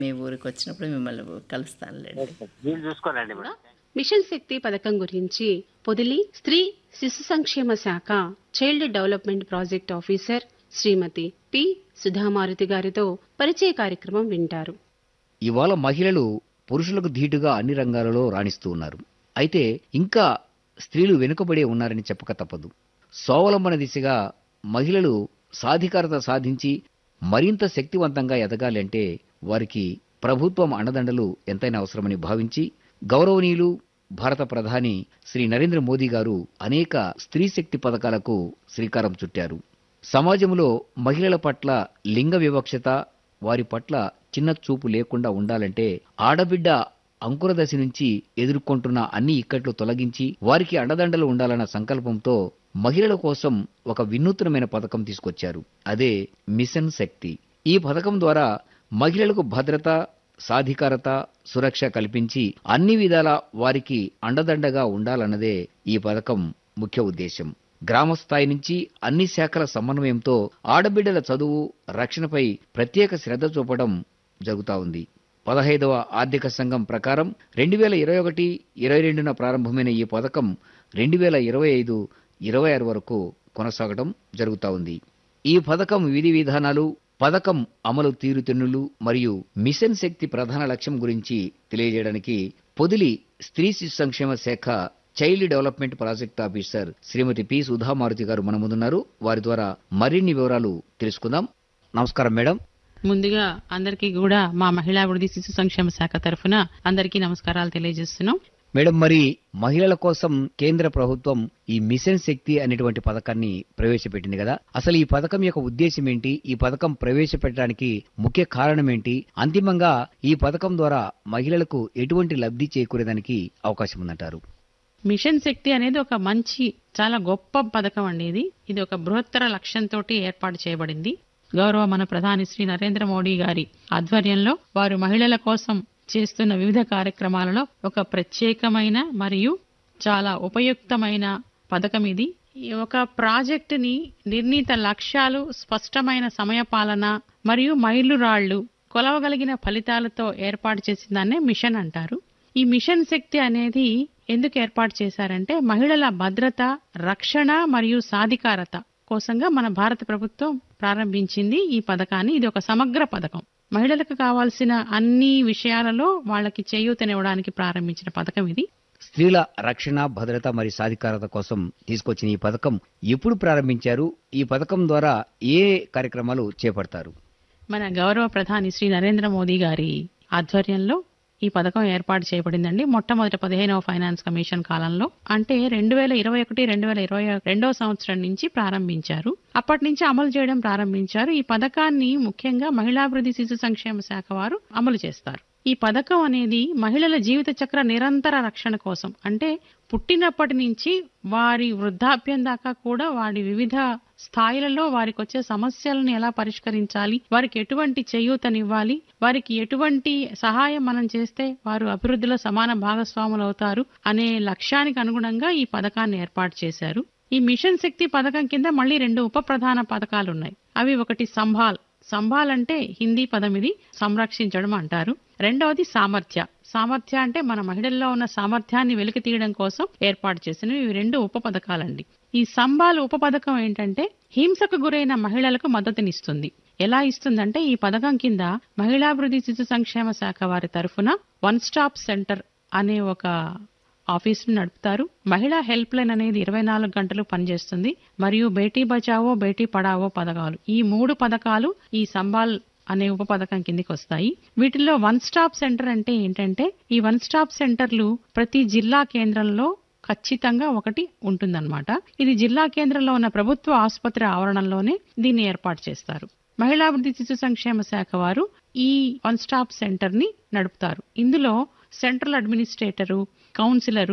మీ ఊరికి వచ్చినప్పుడు మిమ్మల్ని కలుస్తానులేండి వీళ్ళు చూసుకోరండి మేడం మిషన్ శక్తి పథకం గురించి పొదిలి స్త్రీ శిశు సంక్షేమ శాఖ child development project officer Srimati P Sudhamaruthi గారితో పరిచయ కార్యక్రమం వింటారు ఇవాళ మహిళలు పురుషులకు ధీటుగా అన్ని రంగాలలో రాణిస్తూ ఉన్నారు అయితే ఇంకా స్త్రీలు వెనుకబడే ఉన్నారని చెప్పక తప్పదు స్వావలంబన దిశగా మహిళలు సాధికారత సాధించి మరింత శక్తివంతంగా ఎదగాలి అంటే వారికి ప్రభుత్వం అండదండలు ఎంతైనా అవసరమని భావించి గౌరవనీయులు భారత ప్రధాని శ్రీ నరేంద్ర మోదీ గారు అనేక స్త్రీ శక్తి పథకాలకు శ్రీకారం చుట్టారు సమాజంలో మహిళల పట్ల లింగ వివక్షత వారి పట్ల చిన్న చూపు లేకుండా ఉండాలంటే ఆడబిడ్డ అంకురదశ నుంచి ఎదుర్కొంటున్న అన్ని ఇక్కట్లు తొలగించి వారికి అండదండలు ఉండాలన్న సంకల్పంతో మహిళల కోసం ఒక వినూత్నమైన పథకం తీసుకొచ్చారు అదే మిషన్ శక్తి ఈ పథకం ద్వారా మహిళలకు భద్రత సాధికారత సురక్ష కల్పించి అన్ని విధాల వారికి అండదండగా ఉండాలన్నదే ఈ పథకం ముఖ్య ఉద్దేశం గ్రామ స్థాయి నుంచి అన్ని శాఖల సమన్వయంతో ఆడబిడ్డల చదువు రక్షణపై ప్రత్యేక శ్రద్ధ చూపడం జరుగుతా ఉంది పదహైదవ ఆర్థిక సంఘం ప్రకారం రెండు వేల ఇరవై ఒకటి ఇరవై రెండున ప్రారంభమైన ఈ పథకం రెండు వేల ఇరవై ఐదు ఇరవై ఆరు వరకు కొనసాగడం జరుగుతా ఉంది ఈ పథకం విధి విధానాలు పథకం అమలు తీరుతెన్నులు మరియు మిషన్ శక్తి ప్రధాన లక్ష్యం గురించి తెలియజేయడానికి పొదిలి స్త్రీ శిశు సంక్షేమ శాఖ child development project officer Srimati P Sudhamaruthi garu మన ముందున్నారు వారి ద్వారా మరిన్ని వివరాలు తెలుసుకుందాం నమస్కారం మేడం ముందుగా అందరికీ కూడా మా మహిళా అభివృద్ధి శిశు సంక్షేమ శాఖ తరఫున అందరికీ నమస్కారాలు తెలియజేస్తున్నాం మేడం మరి మహిళల కోసం కేంద్ర ప్రభుత్వం ఈ మిషన్ శక్తి అనేటువంటి పథకాన్ని ప్రవేశపెట్టింది కదా అసలు ఈ పథకం యొక్క ఉద్దేశం ఏంటి ఈ పథకం ప్రవేశపెట్టడానికి ముఖ్య కారణం ఏంటి అంతిమంగా ఈ పథకం ద్వారా మహిళలకు ఎటువంటి లబ్ధి చేకూరేదానికి అవకాశం ఉందంటారు మిషన్ శక్తి అనేది ఒక మంచి చాలా గొప్ప పథకం అండి ఇది ఇది ఒక బృహత్తర లక్ష్యంతో ఏర్పాటు చేయబడింది గౌరవ మన ప్రధాని శ్రీ నరేంద్ర మోడీ గారి ఆధ్వర్యంలో వారు మహిళల కోసం చేస్తున్న వివిధ కార్యక్రమాలలో ఒక ప్రత్యేకమైన మరియు చాలా ఉపయుక్తమైన పథకం ఇది ఈ ఒక ప్రాజెక్టుని నిర్ణీత లక్ష్యాలు స్పష్టమైన సమయపాలన మరియు మైలురాళ్లు కొలవగలిగిన ఫలితాలతో ఏర్పాటు చేసిన దాన్నే మిషన్ అంటారు ఈ మిషన్ శక్తి అనేది ఎందుకు ఏర్పాటు చేశారంటే మహిళల భద్రత రక్షణ మరియు సాధికారత కోసంగా మన భారత ప్రభుత్వం ప్రారంభించింది ఈ పథకాన్ని ఇది ఒక సమగ్ర పథకం మహిళలకు కావాల్సిన అన్ని విషయాలలో వాళ్ళకి చేయూతనివ్వడానికి ప్రారంభించిన పథకం ఇది స్త్రీల రక్షణ భద్రత మరియు సాధికారత కోసం తీసుకొచ్చిన ఈ పథకం ఎప్పుడు ప్రారంభించారు ఈ పథకం ద్వారా ఏ కార్యక్రమాలు చేపడతారు మన గౌరవ ప్రధాని శ్రీ నరేంద్ర మోదీ గారి ఆధ్వర్యంలో ఈ పథకం ఏర్పాటు చేయబడిందండి మొట్టమొదటి పదిహేనవ ఫైనాన్స్ కమిషన్ కాలంలో అంటే రెండు వేల ఇరవై ఒకటి రెండు వేల ఇరవై రెండో సంవత్సరం నుంచి ప్రారంభించారు అప్పటి నుంచి అమలు చేయడం ప్రారంభించారు ఈ పథకాన్ని ముఖ్యంగా మహిళాభివృద్ధి శిశు సంక్షేమ శాఖ వారు అమలు చేస్తారు ఈ పథకం అనేది మహిళల జీవిత చక్ర నిరంతర రక్షణ కోసం అంటే పుట్టినప్పటి నుంచి వారి వృద్ధాప్యం దాకా కూడా వారి వివిధ స్థాయిలలో వారికి వచ్చే సమస్యలను ఎలా పరిష్కరించాలి వారికి ఎటువంటి చేయూతనివ్వాలి వారికి ఎటువంటి సహాయం మనం చేస్తే వారు అభివృద్ధిలో సమాన భాగస్వాములు అవుతారు అనే లక్ష్యానికి అనుగుణంగా ఈ పథకాన్ని ఏర్పాటు చేశారు ఈ మిషన్ శక్తి పథకం కింద మళ్ళీ రెండు ఉప ప్రధాన పథకాలు ఉన్నాయి అవి ఒకటి సంభాల్ సంభాల్ అంటే హిందీ పదం ఇది సంరక్షించడం అంటారు రెండవది సామర్థ్య సామర్థ్య అంటే మన మహిళల్లో ఉన్న సామర్థ్యాన్ని వెలికి తీయడం కోసం ఏర్పాటు చేసినవి ఇవి రెండు ఉప పథకాలండి ఈ సంబాల్ ఉప పథకం ఏంటంటే హింసకు గురైన మహిళలకు మద్దతునిస్తుంది ఎలా ఇస్తుందంటే ఈ పథకం కింద మహిళాభివృద్ధి శిశు సంక్షేమ శాఖ వారి తరఫున వన్ స్టాప్ సెంటర్ అనే ఒక ఆఫీస్ నడుపుతారు మహిళా హెల్ప్ లైన్ అనేది ఇరవై నాలుగు గంటలు పనిచేస్తుంది మరియు బేటీ బచావో బేటీ పడావో పథకాలు ఈ మూడు పథకాలు ఈ సంబాల్ అనే ఉప పథకం కిందికి వస్తాయి వీటిల్లో వన్ స్టాప్ సెంటర్ అంటే ఏంటంటే ఈ వన్ స్టాప్ సెంటర్లు ప్రతి జిల్లా కేంద్రంలో ఖచ్చితంగా ఒకటి ఉంటుందన్నమాట ఇది జిల్లా కేంద్రంలో ఉన్న ప్రభుత్వ ఆసుపత్రి ఆవరణంలోనే దీన్ని ఏర్పాటు చేస్తారు మహిళాభివృద్ధి శిశు సంక్షేమ శాఖ వారు ఈ వన్ స్టాప్ సెంటర్ ని నడుపుతారు ఇందులో సెంట్రల్ అడ్మినిస్ట్రేటరు కౌన్సిలరు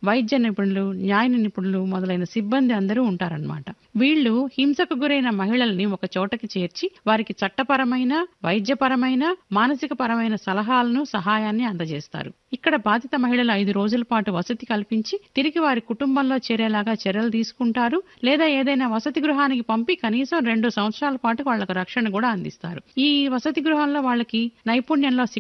వైద్య నిపుణులు న్యాయ నిపుణులు మొదలైన సిబ్బంది అందరూ ఉంటారన్నమాట వీళ్ళు హింసకు గురైన మహిళల్ని ఒక చోటకి చేర్చి వారికి చట్టపరమైన వైద్యపరమైన మానసిక పరమైన సలహాలను సహాయాన్ని అందజేస్తారు ఇక్కడ బాధిత మహిళలు ఐదు రోజుల పాటు వసతి కల్పించి తిరిగి వారి కుటుంబంలో చేరేలాగా చర్యలు తీసుకుంటారు లేదా ఏదైనా వసతి గృహానికి పంపి కనీసం రెండు సంవత్సరాల పాటు వాళ్లకు రక్షణ కూడా అందిస్తారు ఈ వసతి గృహంలో వాళ్ళకి నైపుణ్యంలో